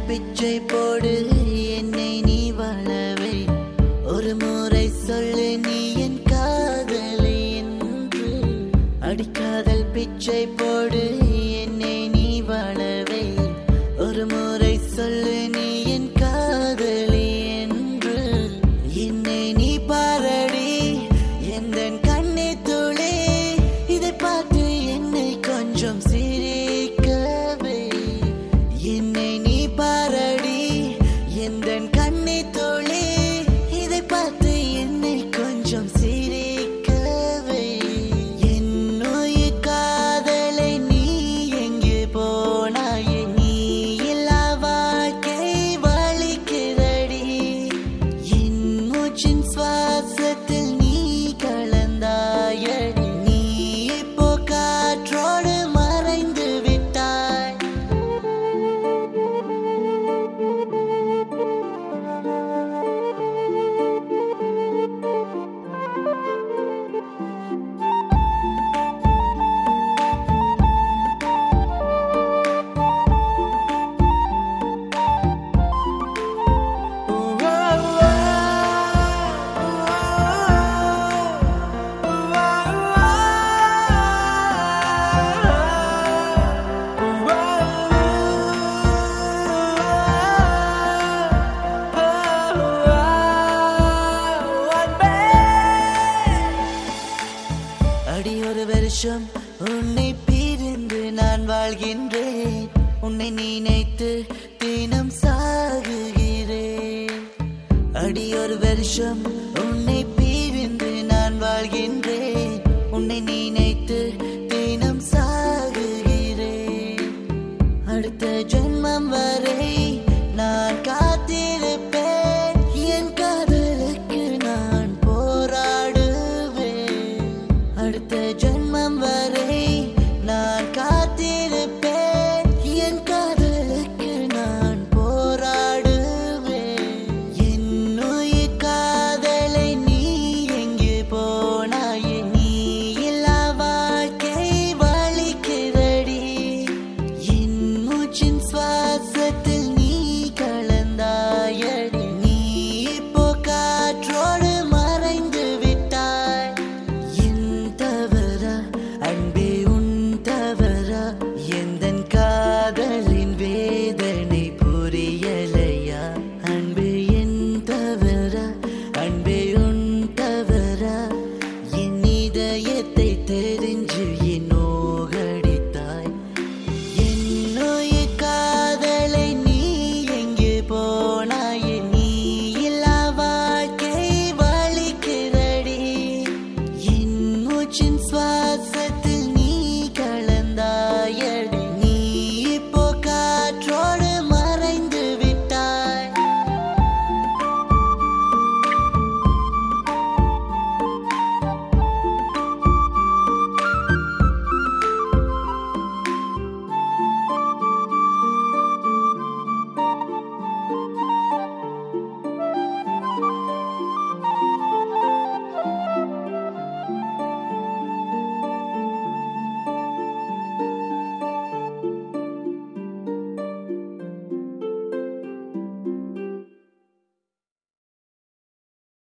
பிச்சை போடு என்னை நீ வாழவை ஒரு முறை சொல்லு நீ என் காதலை என்று அடிக்காதல் பிச்சை போடு என்னை நீ வாழவை ஒரு முறை சொல்லு நீ என் காதலி என்று என்னை நீ பாரடி எந்த கண்ணை துளி இதை பார்த்து என்னை கொஞ்சம் சிரிக்கவே என்னை நீ பாரடி எந்த கண்ணை துளி இதை பார்த்து என்னை கொஞ்சம் சிரிக்கவே என்னுயிர் காதலை நீ எங்கே போனாயே நீ இல்லா வாழ்க்கை வலிக்கிறடி என் மூச்சின் சுவாசத்தில் நீ கலந்தாயடி நீ இப்போ காற்றோடு மறைந்து விட்டாய் அடி ஒரு வருஷம் உன்னை பிரிந்து நான் வாழ்கின்றேன் உன்னை நினைத்து தினம் சாகுகிறேன் அடி ஒரு வருஷம் உன்னை பிரிந்து நான் வாழ்கின்றேன் உன்னை நினைத்து தினம் சாகுகிறேன் அடுத்த ஜென்மம் வரை நான் காத்திருப்பேன் என் காதலுக்கு நான் போராடுவேன் அடுத்த ஜென்மம் வரை நான் காத்திருப்பேன் என் காதலுக்கு நான் போராடுவேன் என்னுயிர் காதலை நீ எங்கே போனாயே நீ இல்லா வாழ்க்கை வலிக்கிறடி என் மூச்சின் சுவாசத்தில்